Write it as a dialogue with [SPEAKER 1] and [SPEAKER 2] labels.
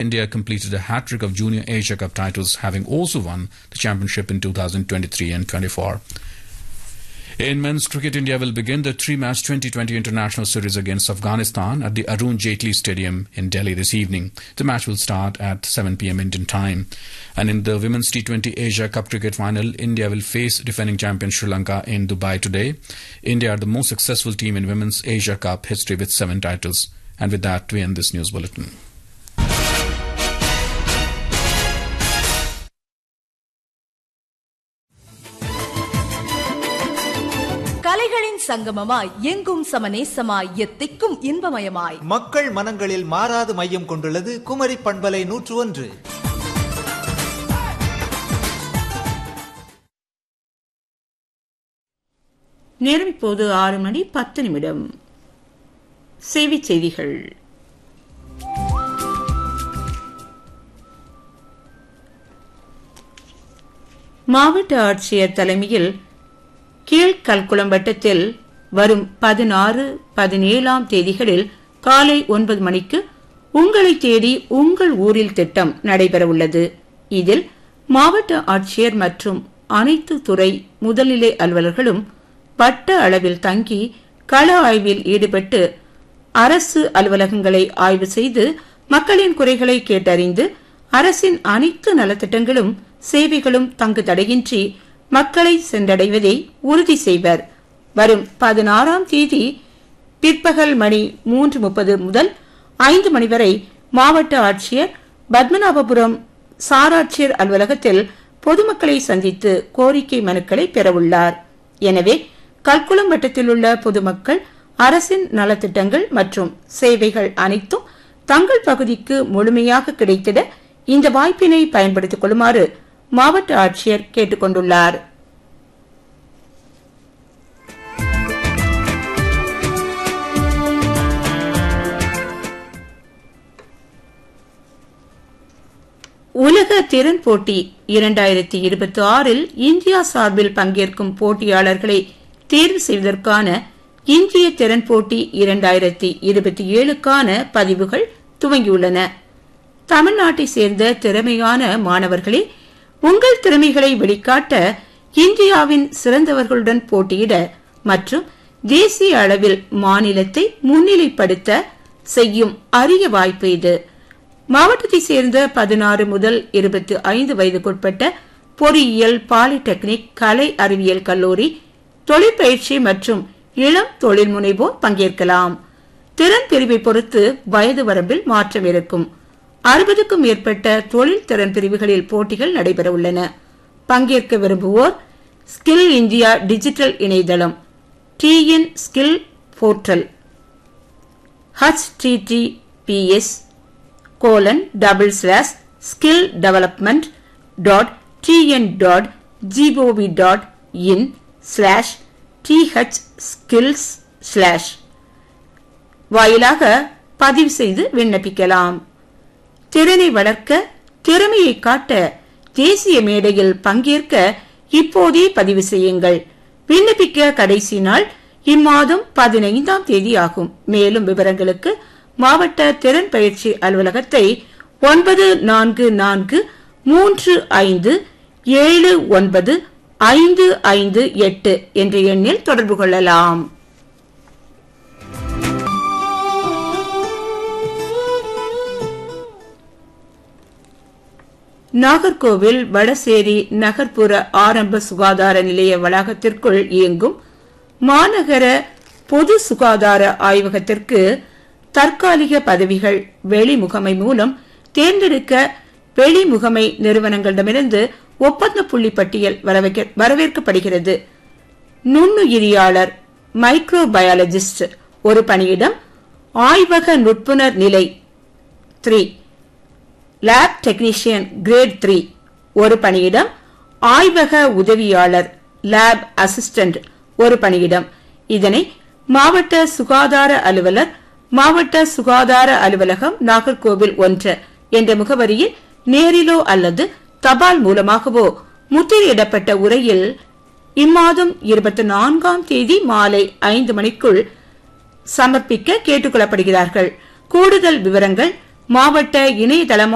[SPEAKER 1] India completed a hat trick of Junior Asia Cup titles, having also won the championship in 2023 and 24. In men's cricket, India will begin the three match 2020 international series against Afghanistan at the Arun Jaitley Stadium in Delhi this evening. The match will start at 7 pm Indian time. And in the Women's T20 Asia Cup cricket final, India will face defending champion Sri Lanka in Dubai today. India are the most successful team in Women's Asia Cup history with seven titles. And with that, we end this news bulletin.
[SPEAKER 2] கலைகளின் சங்கமமாய் எங்கும் சமநேசமாய் எத்திக்கும் இன்பமயமாய்
[SPEAKER 3] மக்கள் மனங்களில் மாறாது மையம் கொண்டுள்ளது குமரி பண்பலை நூற்று ஒன்று
[SPEAKER 4] நேரம் இப்போது ஆறு மணி பத்து நிமிடம் செய்திச் செய்திகள் மாவட்ட ஆட்சியர் தலைமையில் கீழ்கல்குளம் வட்டத்தில் வரும் பதினாறு பதினேழாம் தேதிகளில் காலை ஒன்பது மணிக்கு உங்களை தேடி உங்கள் ஊரில் திட்டம் நடைபெறவுள்ளது இதில் மாவட்ட ஆட்சியர் மற்றும் அனைத்து துறை முதல்நிலை அலுவலர்களும் வட்ட அளவில் தங்கி கள ஆய்வில் ஈடுபட்டு அரசு அலுவலகங்களை ஆய்வு செய்து மக்களின் குறைகளை கேட்டறிந்து அரசின் அனைத்து நலத்திட்டங்களும் சேவைகளும் தங்கு தடையின்றி மக்களை சென்றடைவதை உறுதி செய்வர் வரும் பதினாறாம் தேதி பிற்பகல் மணி மூன்று முப்பது முதல் ஐந்து மணி வரை மாவட்ட ஆட்சியர் பத்மநாபபுரம் சாராட்சியர் அலுவலகத்தில் பொதுமக்களை சந்தித்து கோரிக்கை மனுக்களை பெறவுள்ளார் எனவே கல்குளம் வட்டத்தில் உள்ள பொதுமக்கள் அரசின் நலத்திட்டங்கள் மற்றும் சேவைகள் அனைத்தும் தங்கள் பகுதிக்கு முழுமையாக கிடைத்திட இந்த வாய்ப்பினை பயன்படுத்திக் கொள்ளுமாறு மாவட்ட ஆட்சியர் கேட்டுக் கொண்டுள்ளார் உலக திறன் போட்டி இரண்டாயிரத்தி இருபத்தி ஆறில் இந்தியா சார்பில் பங்கேற்கும் போட்டியாளர்களை தேர்வு செய்வதற்கான இந்திய திறன் போட்டி இரண்டாயிரத்தி இருபத்தி ஏழுக்கான பதிவுகள் துவங்கியுள்ளன தமிழ்நாட்டை சேர்ந்த திறமையான மாணவர்களே உங்கள் திறமைகளை வெளிக்காட்ட இந்தியாவின் சிறந்தவர்களுடன் போட்டியிட மற்றும் தேசிய அளவில் மாநிலத்தை முன்னிலைப்படுத்த செய்யும் அரிய வாய்ப்பு இது மாவட்டத்தை சேர்ந்த பதினாறு முதல் இருபத்தி ஐந்து வயதுக்குட்பட்ட பொறியியல் பாலிடெக்னிக் கலை அறிவியல் கல்லூரி தொழிற்பயிற்சி மற்றும் இளம் தொழில் முனைவோர் பங்கேற்கலாம் திறன் பிரிவை பொறுத்து வயது வரம்பில் மாற்றம் இருக்கும் அறுபதுக்கும் மேற்பட்ட தொழில் திறன் பிரிவுகளில் போட்டிகள் நடைபெறவுள்ளன பங்கேற்க விரும்புவோர் ஸ்கில் இந்தியா டிஜிட்டல் இணையதளம் T N skill portal H T T P S colon double slash skill development dot T N dot G O V dot in slash D H skills slash வாயிலாக பதிவு செய்து விண்ணப்பிக்கலாம் திறனை வளர்க்க திறமையை காட்ட தேசிய மேடையில் பங்கேற்க இப்போதே பதிவு செய்யுங்கள் விண்ணப்பிக்க கடைசி நாள் இம்மாதம் பதினைந்தாம் தேதி ஆகும் மேலும் விவரங்களுக்கு மாவட்ட திறன் பயிற்சி அலுவலகத்தை ஒன்பது நான்கு நான்கு மூன்று ஐந்து ஏழு ஒன்பது ஐந்து ஐந்து எட்டு என்ற எண்ணில் தொடர்பு கொள்ளலாம் நாகர்கோவில் வடசேரி நகர்ப்புற ஆரம்ப சுகாதார நிலைய வளாகத்திற்குள் இயங்கும் மாநகர பொது சுகாதார ஆய்வகத்திற்கு தற்காலிக பதவிகள் வெளிமுகமை மூலம் தேர்ந்தெடுக்க வெளிமுகமை நிறுவனங்களிடமிருந்து ஒப்பந்த புள்ளி பட்டியல் வரவேற்கப்படுகிறது நுண்ணுயிரியாளர் மைக்ரோபயாலஜிஸ்ட் ஒரு பணியிடம் ஆய்வக நுட்புணர் நிலை three lab technician grade three ஒரு பணியிடம் ஆய்வக உதவியாளர் லேப் அசிஸ்டன்ட் ஒரு பணியிடம் இதனை மாவட்ட சுகாதார அலுவலர் மாவட்ட சுகாதார அலுவலகம் நாகர்கோவில் ஒன்று என்ற முகவரியில் நேரிலோ அல்லது தபால் மூலமாகவோ முத்திரையிடப்பட்ட உரையில் இம்மாதம் இருபத்தி நான்காம் தேதி மாலை ஐந்து மணிக்குள் சமர்ப்பிக்க கேட்டுக்கொள்ளப்படுகிறார்கள் கூடுதல் விவரங்கள் மாவட்ட இணையதளம்